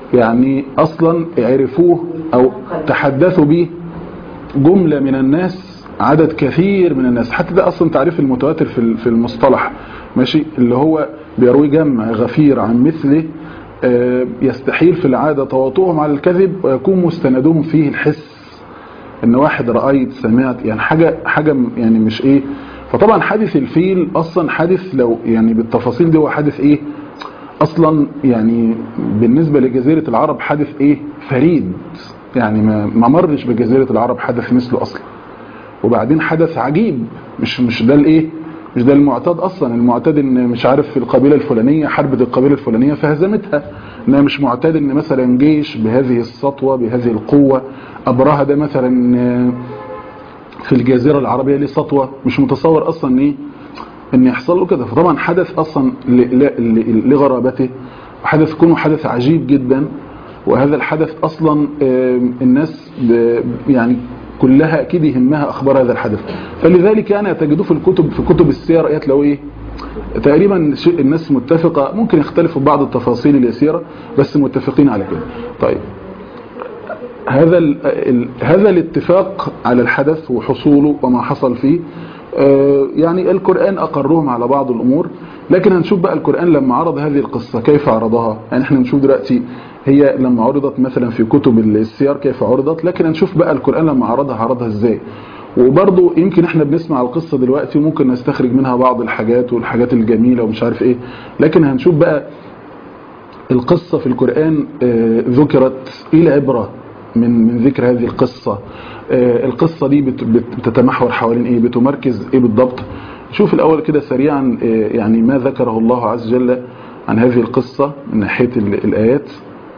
يعني اصلا عرفوه او تحدثوا به جملة من الناس عدد كثير من الناس حتى ده اصلا تعريف المتواتر في في المصطلح ماشي اللي هو بيروي جمع غفير عن مثله يستحيل في العادة تواطؤهم على الكذب ويكون مستندهم فيه الحس ان واحد رأيت سمعت يعني حاجة حاجة يعني مش ايه فطبعا حادث الفيل اصلا حادث لو يعني بالتفاصيل دي هو حادث ايه اصلا يعني بالنسبة لجزيرة العرب حادث ايه فريد يعني ما ما مرش بجزيرة العرب حدث مثله اصلا وبعدين حدث عجيب مش مش ده الايه مش ده المعتاد اصلا المعتاد ان مش عارف في القبيله الفلانيه حربت القبيله الفلانيه فهزمتها انها مش معتاد ان مثلا جيش بهذه السطوه بهذه القوه ابرهه ده مثلا في الجزيره العربيه ليه سطوه مش متصور اصلا ايه ان يحصل له كده فطبعا حدث اصلا لغرابته وحدث كونه حدث عجيب جدا وهذا الحدث اصلا الناس يعني كلها اكيد يهمها اخبار هذا الحدث فلذلك انا تجدوه في الكتب في كتب السير ايات لو ايه تقريبا الناس متفقة ممكن يختلفوا بعض التفاصيل اليسيرة بس متفقين على كده طيب هذا ال ال هذا الاتفاق على الحدث وحصوله وما حصل فيه يعني القرآن أقرهم على بعض الأمور لكن هنشوف بقى القرآن لما عرض هذه القصة كيف عرضها يعني احنا نشوف دلوقتي هي لما عرضت مثلا في كتب السير كيف عرضت لكن هنشوف بقى القرآن لما عرضها عرضها ازاي وبرضه يمكن احنا بنسمع القصة دلوقتي وممكن نستخرج منها بعض الحاجات والحاجات الجميلة ومش عارف ايه لكن هنشوف بقى القصة في القرآن ذكرت ايه العبرة من من ذكر هذه القصة القصة دي بتتمحور حوالين ايه بتمركز ايه بالضبط شوف الاول كده سريعا يعني ما ذكره الله عز وجل عن هذه القصة من ناحية الآيات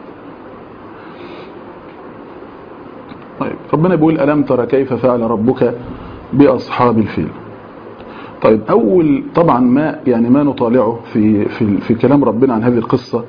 طيب ربنا بيقول ألم ترى كيف فعل ربك بأصحاب الفيل طيب أول طبعا ما يعني ما نطالعه في في في كلام ربنا عن هذه القصة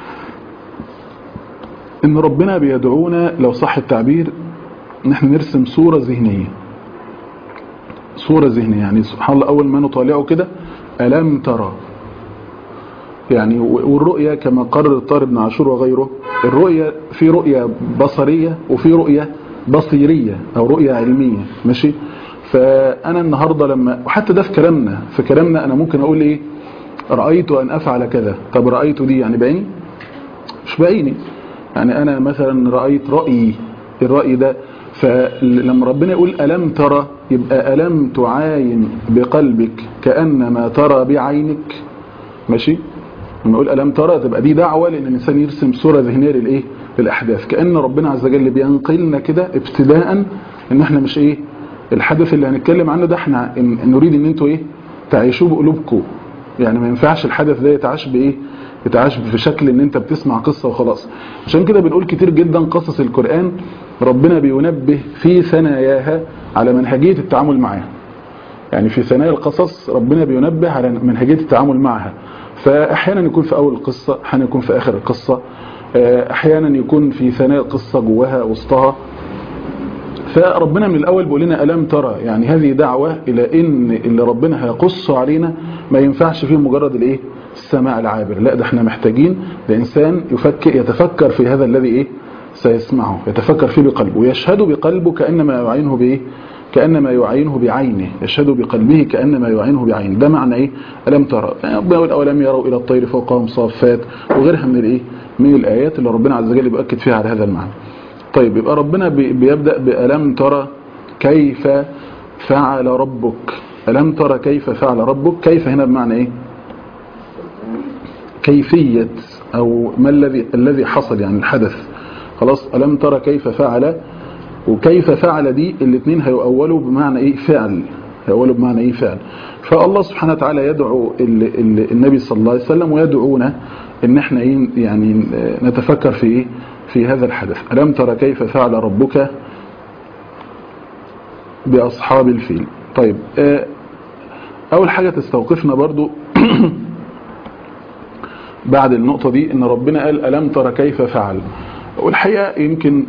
إن ربنا بيدعونا لو صح التعبير نحن نرسم صورة ذهنية صورة ذهنية يعني سبحان الله أول ما نطالعه كده ألم ترى يعني والرؤية كما قرر الطارق بن عاشور وغيره الرؤية في رؤية بصرية وفي رؤية بصيرية أو رؤية علمية ماشي فأنا النهاردة لما وحتى ده في كلامنا في كلامنا أنا ممكن أقول إيه رأيت أن أفعل كذا طب رأيت دي يعني بعيني مش بعيني يعني أنا مثلا رأيت رأيي الرأي ده فلما ربنا يقول ألم ترى يبقى ألم تعاين بقلبك كأنما ترى بعينك ماشي لما يقول ألم ترى تبقى دي دعوة لأن الإنسان يرسم صورة ذهنية للإيه للأحداث كأن ربنا عز وجل بينقلنا كده ابتداء إن إحنا مش إيه الحدث اللي هنتكلم عنه ده إحنا إن نريد إن أنتوا إيه تعيشوه بقلوبكم يعني ما ينفعش الحدث ده يتعاش بإيه يتعاش في شكل ان انت بتسمع قصة وخلاص عشان كده بنقول كتير جدا قصص القرآن ربنا بينبه في ثناياها على منهجية التعامل معها يعني في ثنايا القصص ربنا بينبه على منهجية التعامل معها فأحيانا يكون في أول القصة أحيانا يكون في آخر القصة أحيانا يكون في ثنايا القصة جواها وسطها فربنا من الأول بيقول لنا ألم ترى يعني هذه دعوة إلى إن اللي ربنا هيقص علينا ما ينفعش فيه مجرد الإيه السماع العابر لا ده احنا محتاجين لإنسان يفكر يتفكر في هذا الذي إيه سيسمعه يتفكر فيه بقلبه ويشهد بقلبه كأنما يعينه بإيه كأنما يعينه بعينه يشهد بقلبه كأنما يعينه بعينه ده معنى ايه ألم ترى يعني ربنا يقول أولم يروا إلى الطير فوقهم صافات وغيرها من الايه من الآيات اللي ربنا عز وجل بيؤكد فيها على هذا المعنى طيب يبقى ربنا بيبدأ بألم ترى كيف فعل ربك ألم ترى كيف فعل ربك كيف هنا بمعنى ايه كيفية أو ما الذي الذي حصل يعني الحدث خلاص ألم ترى كيف فعل وكيف فعل دي الاثنين هيؤولوا بمعنى ايه فعل هيؤولوا بمعنى ايه فعل فالله سبحانه وتعالى يدعو ال ال النبي صلى الله عليه وسلم ويدعونا ان احنا ايه يعني نتفكر في ايه في هذا الحدث ألم ترى كيف فعل ربك بأصحاب الفيل طيب أول حاجة تستوقفنا برضو بعد النقطة دي ان ربنا قال ألم ترى كيف فعل والحقيقة يمكن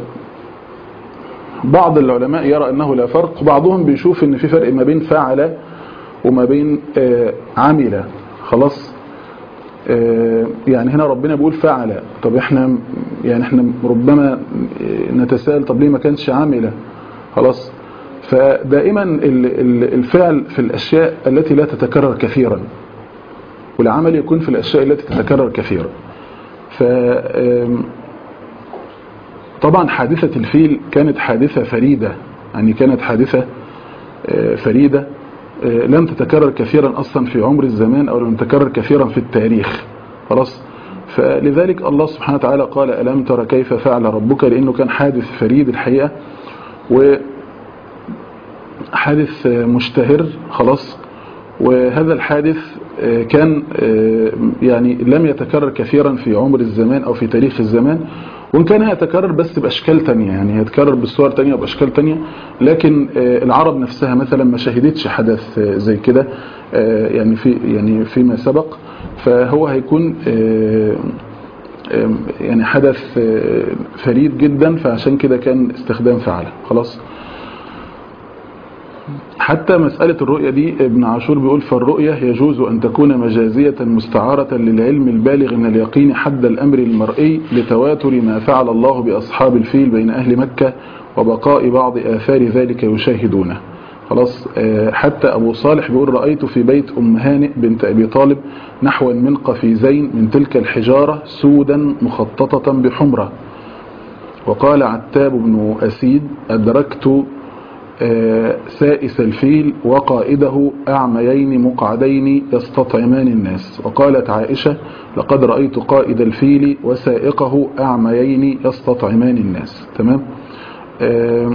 بعض العلماء يرى أنه لا فرق بعضهم بيشوف أن في فرق ما بين فعل وما بين عمل خلاص آه، يعني هنا ربنا بيقول فعل طب احنا يعني احنا ربما نتساءل طب ليه ما كانش عامله خلاص فدائما ال- ال- الفعل في الاشياء التي لا تتكرر كثيرا والعمل يكون في الاشياء التي تتكرر كثيرا ف آم، طبعا حادثة الفيل كانت حادثة فريدة يعني كانت حادثة آه، فريدة آه، لم تتكرر كثيرا أصلا في عمر الزمان أو لم تتكرر كثيرا في التاريخ خلاص فلذلك الله سبحانه وتعالى قال ألم ترى كيف فعل ربك لأنه كان حادث فريد الحقيقة وحادث آه، مشتهر خلاص وهذا الحادث آه، كان آه، يعني لم يتكرر كثيرا في عمر الزمان أو في تاريخ الزمان وإن كان يتكرر بس بأشكال تانية يعني يتكرر بصور تانية وبأشكال تانية لكن آه، العرب نفسها مثلا ما شهدتش حدث آه، زي كده آه، يعني في يعني فيما سبق فهو هيكون آه، آه، يعني حدث آه، فريد جدا فعشان كده كان استخدام فعله خلاص حتى مسألة الرؤية دي ابن عاشور بيقول فالرؤية يجوز أن تكون مجازية مستعارة للعلم البالغ من اليقين حد الأمر المرئي لتواتر ما فعل الله بأصحاب الفيل بين أهل مكة وبقاء بعض آثار ذلك يشاهدونه خلاص آه، حتى أبو صالح بيقول رأيت في بيت أم هانئ بنت أبي طالب نحوا من قفيزين من تلك الحجارة سودا مخططة بحمرة وقال عتاب بن أسيد أدركت آه، سائس الفيل وقائده أعميين مقعدين يستطعمان الناس وقالت عائشة لقد رأيت قائد الفيل وسائقه أعميين يستطعمان الناس تمام آه،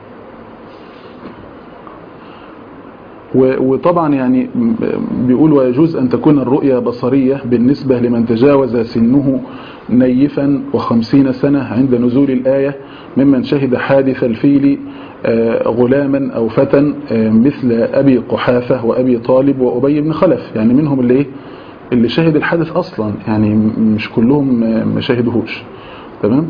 و- وطبعا يعني م- بيقول ويجوز أن تكون الرؤيا بصرية بالنسبة لمن تجاوز سنه نيفا وخمسين سنة عند نزول الآية ممن شهد حادث الفيل آه، غلاما أو فتى آه، مثل أبي قحافة وأبي طالب وأبي بن خلف يعني منهم اللي إيه؟ اللي شهد الحادث أصلا يعني م- مش كلهم آه، ما شهدهوش تمام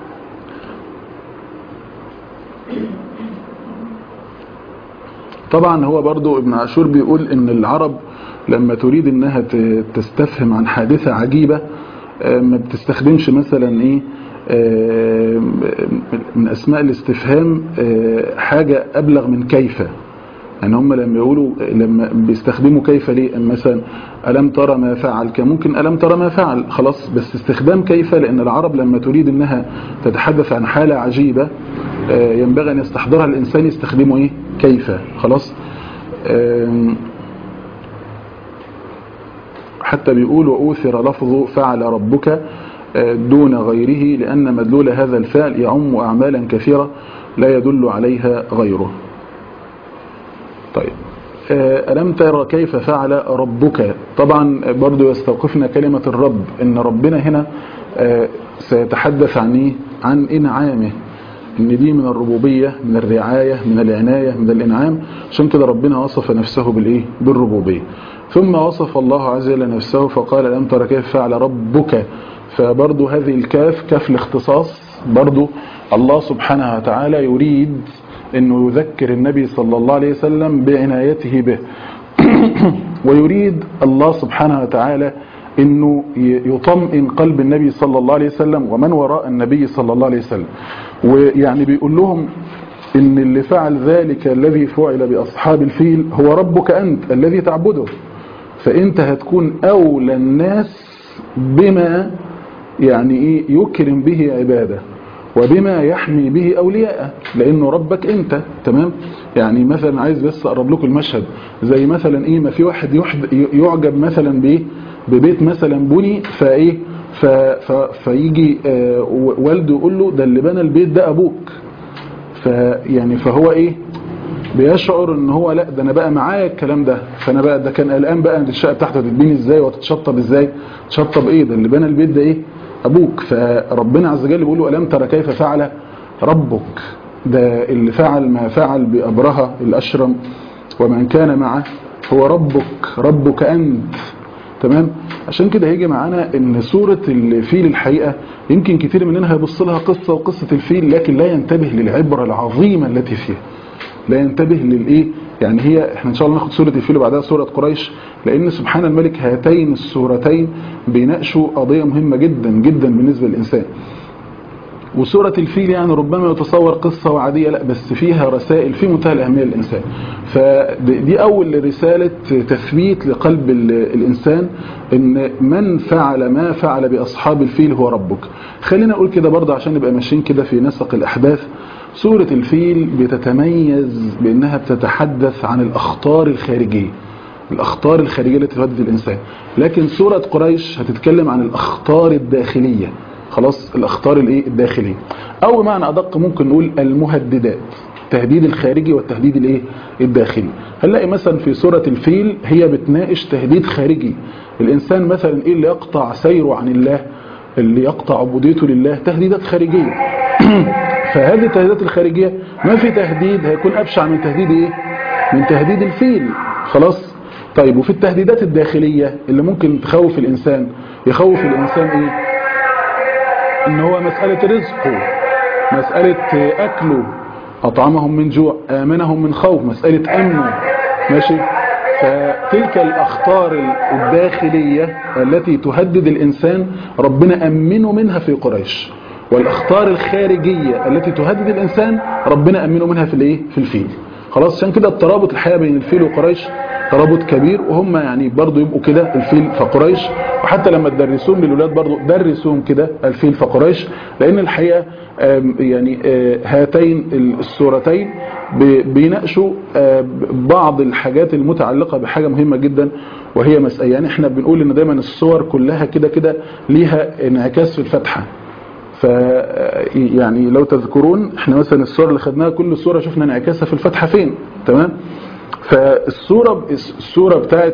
طبعا هو برضو ابن عاشور بيقول ان العرب لما تريد انها ت- تستفهم عن حادثة عجيبة آه، ما بتستخدمش مثلا ايه آه، من اسماء الاستفهام آه، حاجة ابلغ من كيف يعني هم لما يقولوا لما بيستخدموا كيف ليه مثلا ألم ترى ما فعل كان ممكن ألم ترى ما فعل خلاص بس استخدام كيف لأن العرب لما تريد أنها تتحدث عن حالة عجيبة آه، ينبغي أن يستحضرها الإنسان يستخدمه إيه كيف خلاص آم، حتى بيقول وأوثر لفظ فعل ربك آه، دون غيره لأن مدلول هذا الفعل يعم أعمالا كثيرة لا يدل عليها غيره طيب آه، ألم ترى كيف فعل ربك طبعا برضو يستوقفنا كلمة الرب إن ربنا هنا آه، سيتحدث عن إيه؟ عن إنعامه إن دي من الربوبية من الرعاية من العناية من الإنعام عشان كده ربنا وصف نفسه بالإيه بالربوبية ثم وصف الله عز وجل نفسه فقال ألم ترى كيف فعل ربك فبرضو هذه الكاف كاف الاختصاص برضو الله سبحانه وتعالى يريد انه يذكر النبي صلى الله عليه وسلم بعنايته به ويريد الله سبحانه وتعالى انه يطمئن قلب النبي صلى الله عليه وسلم ومن وراء النبي صلى الله عليه وسلم ويعني بيقول لهم ان اللي فعل ذلك الذي فعل باصحاب الفيل هو ربك انت الذي تعبده فانت هتكون اولى الناس بما يعني ايه يكرم به عباده وبما يحمي به أولياءه لأنه ربك أنت تمام يعني مثلا عايز بس أقرب لكم المشهد زي مثلا إيه ما في واحد يحد يعجب مثلا بإيه ببيت مثلا بني فإيه ف ف فيجي آه والده يقول له ده اللي بنى البيت ده أبوك فيعني فهو إيه بيشعر ان هو لا ده انا بقى معايا الكلام ده فانا بقى ده كان قلقان بقى ان الشقه بتاعته هتتبني ازاي وتتشطب ازاي تشطب ايه ده اللي بنى البيت ده ايه ابوك فربنا عز وجل بيقول له الم ترى كيف فعل ربك ده اللي فعل ما فعل بابرهه الاشرم ومن كان معه هو ربك ربك انت تمام عشان كده هيجي معانا ان سوره الفيل الحقيقه يمكن كتير مننا هيبص لها قصه وقصه الفيل لكن لا ينتبه للعبره العظيمه التي فيها لا ينتبه للايه يعني هي احنا ان شاء الله ناخد سورة الفيل وبعدها سورة قريش لان سبحان الملك هاتين السورتين بيناقشوا قضية مهمة جدا جدا بالنسبة للإنسان وسورة الفيل يعني ربما يتصور قصة وعادية لا بس فيها رسائل في منتهى الأهمية للإنسان فدي أول رسالة تثبيت لقلب الإنسان إن من فعل ما فعل بأصحاب الفيل هو ربك خلينا أقول كده برضه عشان نبقى ماشيين كده في نسق الأحداث سورة الفيل بتتميز بأنها بتتحدث عن الأخطار الخارجية الأخطار الخارجية التي تهدد الإنسان لكن سورة قريش هتتكلم عن الأخطار الداخلية خلاص الأخطار الايه الداخلية أو معنى أدق ممكن نقول المهددات التهديد الخارجي والتهديد الايه الداخلي هنلاقي مثلا في سورة الفيل هي بتناقش تهديد خارجي الإنسان مثلا ايه اللي يقطع سيره عن الله اللي يقطع عبوديته لله تهديدات خارجية فهذه التهديدات الخارجية ما في تهديد هيكون أبشع من تهديد ايه من تهديد الفيل خلاص طيب وفي التهديدات الداخلية اللي ممكن تخوف الإنسان يخوف الإنسان ايه ان هو مسألة رزقه مسألة أكله أطعمهم من جوع آمنهم من خوف مسألة أمنه ماشي فتلك الأخطار الداخلية التي تهدد الإنسان ربنا أمنه منها في قريش والأخطار الخارجية التي تهدد الإنسان ربنا أمنه منها في الايه في الفيل خلاص عشان كده الترابط الحقيقة بين الفيل وقريش ترابط كبير وهم يعني برضو يبقوا كده الفيل فقريش وحتى لما تدرسوهم للولاد برضو درسوهم كده الفيل فقريش لان الحقيقة يعني هاتين السورتين بيناقشوا بعض الحاجات المتعلقة بحاجة مهمة جدا وهي مسألة يعني احنا بنقول ان دايما الصور كلها كده كده ليها انعكاس في الفتحة ف يعني لو تذكرون احنا مثلا الصور اللي خدناها كل صورة شفنا انعكاسها في الفتحة فين تمام فالصورة الصورة بتاعت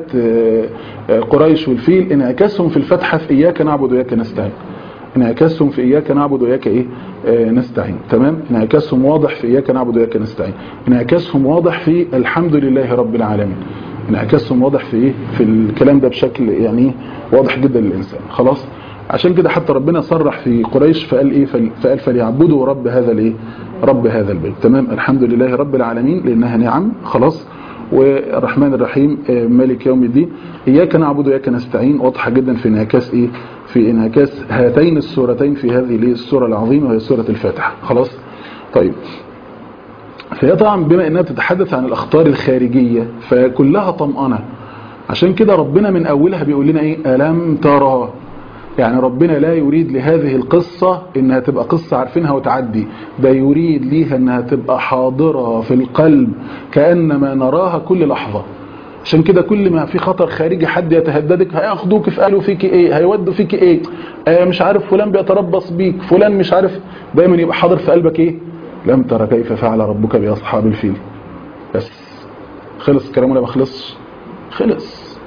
قريش والفيل انعكاسهم في الفتحة في إياك نعبد وإياك نستعين انعكاسهم في إياك نعبد وإياك إيه نستعين تمام انعكاسهم واضح في إياك نعبد وإياك نستعين انعكاسهم واضح في الحمد لله رب العالمين انعكاسهم واضح في إيه في الكلام ده بشكل يعني واضح جدا للإنسان خلاص عشان كده حتى ربنا صرح في قريش فقال ايه فقال فليعبدوا رب هذا الايه رب هذا البيت تمام الحمد لله رب العالمين لانها نعم خلاص والرحمن الرحيم مالك يوم الدين إياك نعبد وإياك نستعين واضحة جدا في انعكاس إيه في انعكاس هاتين السورتين في هذه السورة العظيمة وهي سورة الفاتحة خلاص طيب فهي طبعا بما انها بتتحدث عن الاخطار الخارجية فكلها طمأنة عشان كده ربنا من اولها بيقول لنا ايه ألم ترى يعني ربنا لا يريد لهذه القصة انها تبقى قصة عارفينها وتعدي ده يريد ليها انها تبقى حاضرة في القلب كأنما نراها كل لحظة عشان كده كل ما في خطر خارجي حد يتهددك هياخدوك في قالوا فيك ايه هيودوا فيك ايه آه مش عارف فلان بيتربص بيك فلان مش عارف دايما يبقى حاضر في قلبك ايه لم ترى كيف فعل ربك بأصحاب الفيل بس خلص الكلام ولا ما خلصش خلص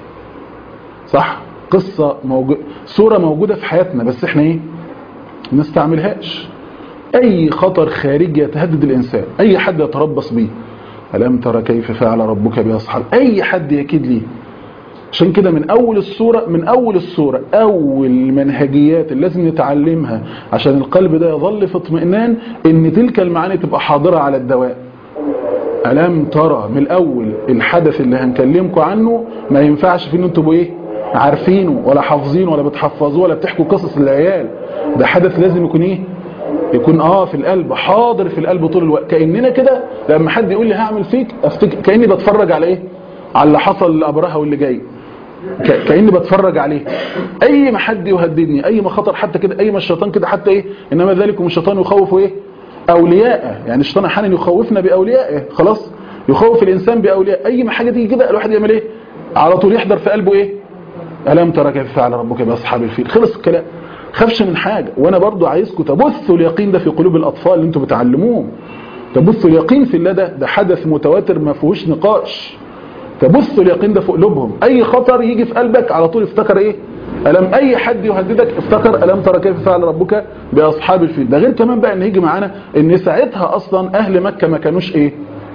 صح قصة موجودة صورة موجودة في حياتنا بس احنا ايه ما نستعملهاش اي خطر خارجي يتهدد الانسان اي حد يتربص بيه ألم ترى كيف فعل ربك بأصحاب أي حد يكيد ليه عشان كده من أول الصورة من أول الصورة أول منهجيات اللي لازم نتعلمها عشان القلب ده يظل في اطمئنان إن تلك المعاني تبقى حاضرة على الدواء ألم ترى من الأول الحدث اللي هنكلمكم عنه ما ينفعش فيه ان انتوا ايه عارفينه ولا حافظينه ولا بتحفظوه ولا بتحكوا قصص للعيال ده حدث لازم يكون ايه يكون اه في القلب حاضر في القلب طول الوقت كاننا كده لما حد يقول لي هعمل فيك افتكر كاني بتفرج على ايه على اللي حصل لابرهه واللي جاي كاني بتفرج عليه اي ما حد يهددني اي ما خطر حتى كده اي ما الشيطان كده حتى ايه انما ذلكم الشيطان يخوف ايه اولياءه يعني الشيطان احيانا يخوفنا باوليائه خلاص يخوف الانسان باولياء اي ما حاجه تيجي كده الواحد يعمل ايه على طول يحضر في قلبه ايه الم ترى كيف فعل ربك باصحاب الفيل خلص الكلام خافش من حاجة وانا برضو عايزكم تبثوا اليقين ده في قلوب الاطفال اللي انتم بتعلموهم تبثوا اليقين في الله ده ده حدث متواتر ما فيهوش نقاش تبثوا اليقين ده في قلوبهم اي خطر يجي في قلبك على طول افتكر ايه ألم أي حد يهددك افتكر ألم ترى كيف فعل ربك بأصحاب الفيل ده غير كمان بقى ان يجي معانا ان ساعتها أصلا أهل مكة ما كانوش إيه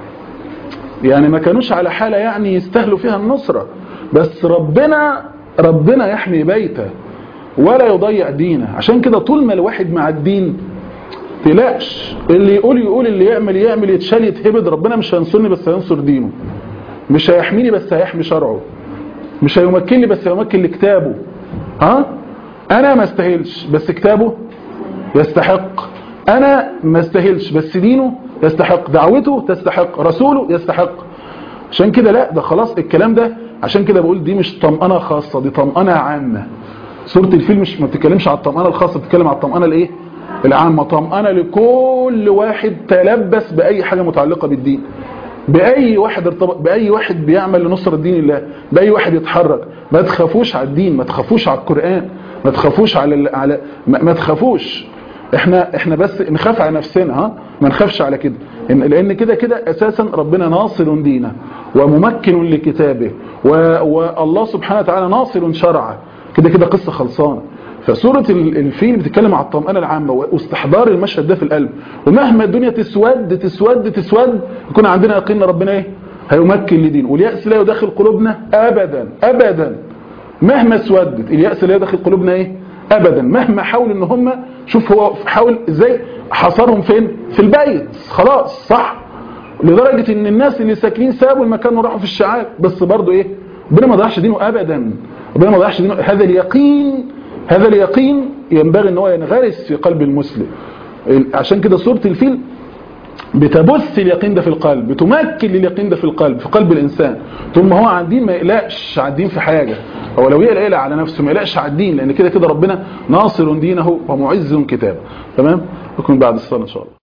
يعني ما كانوش على حالة يعني يستهلوا فيها النصرة بس ربنا ربنا يحمي بيته ولا يضيع دينه عشان كده طول ما الواحد مع الدين تلاقش اللي يقول يقول اللي يعمل يعمل يتشال يتهبد ربنا مش هينصرني بس هينصر دينه مش هيحميني بس هيحمي شرعه مش هيمكنني بس هيمكن لكتابه ها انا ما استاهلش بس كتابه يستحق انا ما استاهلش بس دينه يستحق دعوته تستحق رسوله يستحق عشان كده لا ده خلاص الكلام ده عشان كده بقول دي مش طمأنة خاصة دي طمأنة عامة سورة الفيل مش ما بتتكلمش على الطمأنة الخاصة بتتكلم على الطمأنة الايه العامة طمأنة لكل واحد تلبس بأي حاجة متعلقة بالدين بأي واحد ارتبط بأي واحد بيعمل لنصرة دين الله بأي واحد يتحرك ما تخافوش على الدين ما تخافوش على القرآن ما تخافوش على ال- على ما, ما تخافوش احنا احنا بس نخاف على نفسنا ها ما نخافش على كده إن- لان كده كده اساسا ربنا ناصر دينه وممكن لكتابه و- والله سبحانه وتعالى ناصر شرعه كده كده قصه خلصانه فسورة ال- الفيل بتتكلم على الطمأنة العامة واستحضار المشهد ده في القلب ومهما الدنيا تسود تسود تسود يكون عندنا يقين ان ربنا ايه هيمكن لدين واليأس لا يدخل قلوبنا ابدا ابدا مهما اسودت اليأس لا يدخل قلوبنا ايه ابدا مهما حاول ان هم شوف هو حاول ازاي حصرهم فين في البيت خلاص صح لدرجة ان الناس اللي ساكنين سابوا المكان وراحوا في الشعاب بس برضو ايه ربنا ما ضيعش دينه ابدا ربنا ما ضيعش دينه هذا اليقين هذا اليقين ينبغي ان هو ينغرس في قلب المسلم عشان كده سورة الفيل بتبث اليقين ده في القلب بتمكن لليقين ده في القلب في قلب الانسان طول ما هو على الدين ما يقلقش على الدين في حاجه هو لو يقلق يقلق على نفسه ما يقلقش على الدين لان كده كده ربنا ناصر دينه ومعز كتابه تمام نكون بعد الصلاه ان شاء الله